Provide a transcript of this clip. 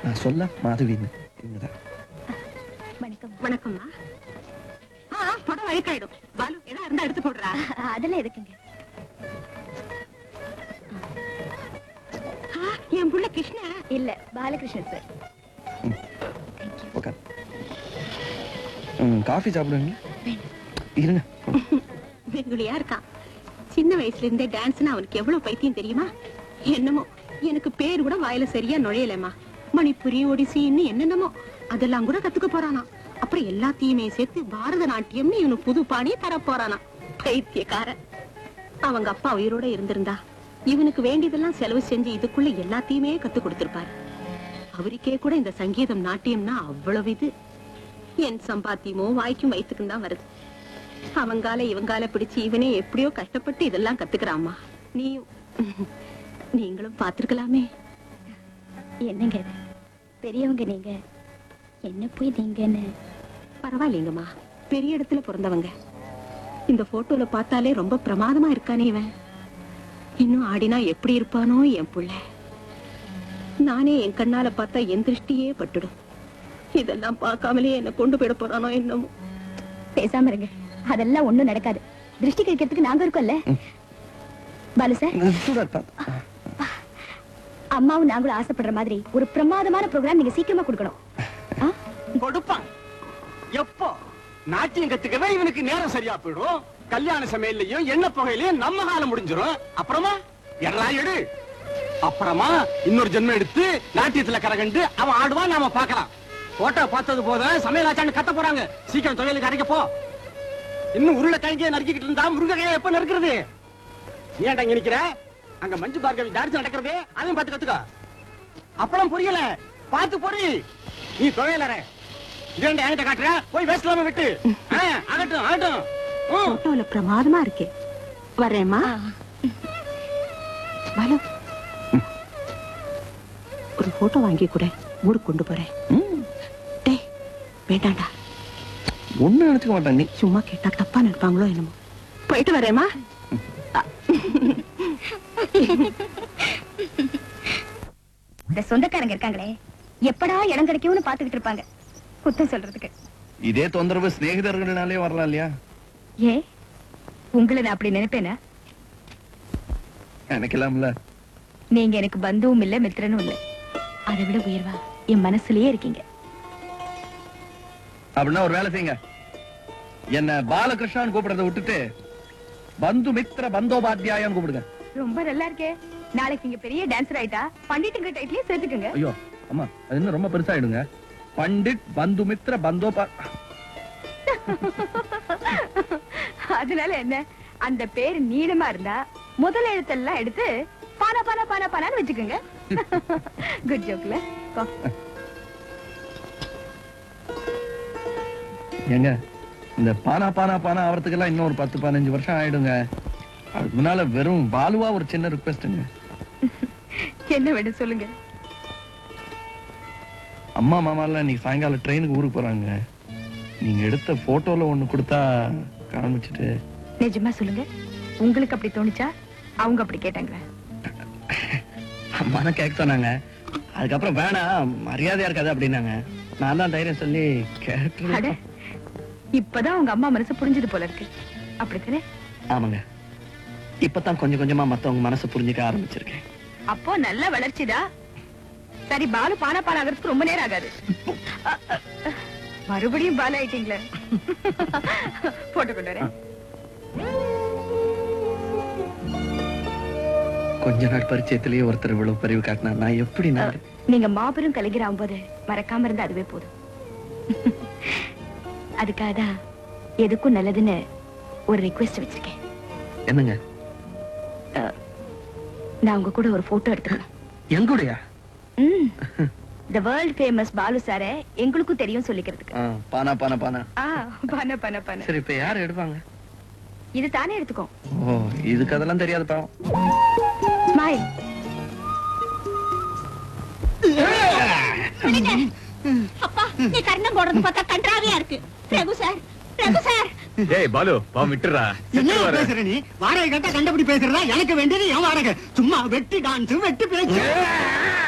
நான் சொல்ல மாதவின்னு இவங்கதான் வணக்கம் வணக்கம்மா ஆ படம் வழக்காயிடும் பாலு எதா இருந்தா எடுத்து போடுறா அதெல்லாம் எதுக்குங்க ஆ, என் புள்ள கிருஷ்ணா இல்ல பாலகிருஷ்ணன் சார் உட்கார் ம் காஃபி சாப்பிடுவீங்களா இருங்க வெகுளியா இருக்கான் சின்ன வயசுல இருந்தே டான்ஸ்னா அவனுக்கு எவ்வளவு பைத்தியம் தெரியுமா என்னமோ எனக்கு பேர் கூட வாயில சரியா நுழையலம்மா மணிப்புரி ஒடிசி இன்னும் என்னென்னமோ அதெல்லாம் கூட கத்துக்க போறானா அப்புறம் எல்லாத்தையுமே சேர்த்து பாரத நாட்டியம்னு இவனுக்கு புது பாணியை தர போறானா பைத்தியக்காரன் அவங்க அப்பா உயிரோட இருந்திருந்தா இவனுக்கு வேண்டியதெல்லாம் செலவு செஞ்சு இதுக்குள்ள எல்லாத்தையுமே கத்து கொடுத்திருப்பாரு அவருக்கே கூட இந்த சங்கீதம் நாட்டியம்னா அவ்வளவு இது என் சம்பாத்தியமோ வாய்க்கும் வயிற்றுக்கும் தான் வருது அவங்கால இவங்கால பிடிச்சு இவனே எப்படியோ கஷ்டப்பட்டு இதெல்லாம் கத்துக்கிறாம்மா நீயும் நீங்களும் பாத்திருக்கலாமே என்னங்க இது பெரியவங்க நீங்க என்ன போய் நீங்கன்னு பரவாயில்லைங்கம்மா பெரிய இடத்துல பிறந்தவங்க இந்த போட்டோல பார்த்தாலே ரொம்ப பிரமாதமா இருக்கானே இவன் இன்னும் ஆடினா எப்படி இருப்பானோ என் புள்ள நானே என் கண்ணால பார்த்தா என் திருஷ்டியே பட்டுடும் இதெல்லாம் பார்க்காமலே என்ன கொண்டு போயிட போறானோ என்னமோ பேசாம இருங்க அதெல்லாம் ஒண்ணும் நடக்காது திருஷ்டி கழிக்கிறதுக்கு நாங்க இருக்கோம்ல பாலு சார் சூடா இருப்பா அம்மாவும் நாங்களும் ஆசைப்படுற மாதிரி ஒரு பிரமாதமான ப்ரோக்ராம் நீங்க சீக்கிரமா கொடுக்கணும் ஆ? கொடுப்பான் எப்போ நாட்டியம் கத்துக்கவே இவனுக்கு நேரம் சரியா போயிடும் கல்யாண சமையல்லையும் எண்ணெய் புகையிலையும் நம்ம காலம் முடிஞ்சிரும் அப்புறமா எடா எடு அப்புறமா இன்னொரு ஜென்மம் எடுத்து நாட்டியத்துல கரகண்டு அவன் ஆடுவான் நாம பார்க்கலாம் போட்டோ பார்த்தது போத சமையல் ஆச்சான்னு கத்த போறாங்க சீக்கிரம் தொழிலுக்கு அரைக்க போ இன்னும் உருளைக்கிழங்கே நறுக்கிட்டு இருந்தா முருங்கைக்காய எப்ப நறுக்கிறது ஏன்டா இங்க நிக்கிற அங்க மஞ்சு பார்க்கவி டான்ஸ் நடக்கிறது அதையும் பார்த்து கத்துக்கோ அப்பளம் புரியல பார்த்து பொறி நீ தொழிலற இரண்டு என்கிட்ட காட்டுற போய் வேஸ்ட்லாம விட்டு ஆ, ஆகட்டும் ஆகட்டும் ம். போட்டோல பிரமாதமா இருக்கே வரேம்மா பாலு ஒரு போட்டோ வாங்கி கூட ஊருக்கு கொண்டு போறேன் ம் டேய் வேண்டாண்டா ஒன்னும் நினைச்சுக்க மாட்டேன் நீ சும்மா கேட்டா தப்பா நினைப்பாங்களோ என்னமோ போயிட்டு வரேம்மா இந்த சொந்தக்காரங்க இருக்காங்களே எப்படா இடம் கிடைக்கும்னு பாத்துக்கிட்டு இருப்பாங்க குத்தம் சொல்றதுக்கு இதே தொந்தரவு சிநேகிதர்கள்னாலே வரலாம் இல்லையா ஏ உங்களை நான் அப்படி நினைப்பேனா நினைக்கலாம்ல நீங்க எனக்கு பந்துவும் இல்ல மித்திரனும் இல்ல அதை விட உயர்வா என் மனசுலயே இருக்கீங்க அப்படின்னா ஒரு வேலை செய்யுங்க என்ன பாலகிருஷ்ணான்னு கூப்பிடுறத விட்டுட்டு பந்து மித்திர பந்தோபாத்தியாயான்னு கூப்பிடுங்க ரொம்ப நல்லா இருக்கே நாளைக்கு நீங்க பெரிய டான்சர் ஆயிட்டா பண்டிட்டுங்க டைட்டிலே சேர்த்துக்குங்க ஐயோ அம்மா அது இன்னும் ரொம்ப பெருசாயிடுங்க பண்டிட் பந்து மித்திர பந்தோபா அதனால என்ன அந்த பேர் நீளமா இருந்தா முதல் எழுத்தெல்லாம் எடுத்து பானா பானா பானா பானான்னு வச்சுக்கோங்க குட் ஜோக்ல ஏங்க இந்த பானா பானா பானா ஆவறதுக்கெல்லாம் இன்னும் ஒரு பத்து பதினஞ்சு வருஷம் ஆயிடுங்க அதுக்கு முன்னால வெறும் பாலுவா ஒரு சின்ன ரிக்வெஸ்ட்டுங்க என்ன வேணும் சொல்லுங்க அம்மா மாமாலாம் இன்னைக்கு சாயங்காலம் ட்ரெயினுக்கு ஊருக்கு போறாங்க நீங்க எடுத்த போட்டோல ஒண்ணு கொடுத்தா காமிச்சிட்டு நிஜமா சொல்லுங்க உங்களுக்கு அப்படி தோணுச்சா அவங்க அப்படி கேட்டாங்களா அம்மா கேட்க சொன்னாங்க அதுக்கப்புறம் வேணாம் மரியாதையா இருக்காது அப்படின்னாங்க நான் தான் தைரியம் சொல்லி அட கேட்டு இப்பதான் உங்க அம்மா மனசு புரிஞ்சது போல இருக்கு அப்படித்தானே ஆமாங்க இப்பதான் கொஞ்சம் கொஞ்சமா மத்தவங்க மனசை புரிஞ்சுக்க ஆரம்பிச்சிருக்கேன் அப்போ நல்ல வளர்ச்சிதா சரி பாலு பானா பால் ஆகிறதுக்கு ரொம்ப நேரம் ஆகாது அ, அ, அ. மறுபடியும் பால் ஆயிட்டீங்களே போட்டு கொண்டு வரேன் கொஞ்ச நாள் பரிச்சயத்திலேயே ஒருத்தர் இவ்வளவு பரிவு காட்டினா நான் எப்படி அ, நான் நீங்க மாபெரும் கலைஞர் ஆகும்போது மறக்காம இருந்தா அதுவே போதும் அதுக்காக தான் எதுக்கும் நல்லதுன்னு ஒரு ரிக்வெஸ்ட் வச்சிருக்கேன் என்னங்க நான் உங்க கூட ஒரு போட்டோ எடுத்துக்கணும் எங்கூடயா ம் த வேர்ல்ட் ஃபேமஸ் பாலு சார எங்களுக்கும் தெரியும் சொல்லிக்கிறதுக்கு ஆ, பானா பானா பானா ஆ பண்ண பண்ண பண்ண சரி இப்ப யார் எடுப்பாங்க இது தானே எடுத்துக்கோ ஓ இதுக்கு அதெல்லாம் தெரியாது பாவம் ஸ்மைல் அப்பா நீ கண்ணம் போடுறது பார்த்தா கன்றாவியா இருக்கு ரகு சார் ரகு சார் ஏய் பாலு பா விட்டுறா என்ன பேசுற நீ வாடகை கட்ட கண்டபடி பேசுறதா எனக்கு வேண்டியது என் வாடகை சும்மா வெட்டி டான்ஸ் வெட்டி பேச்சு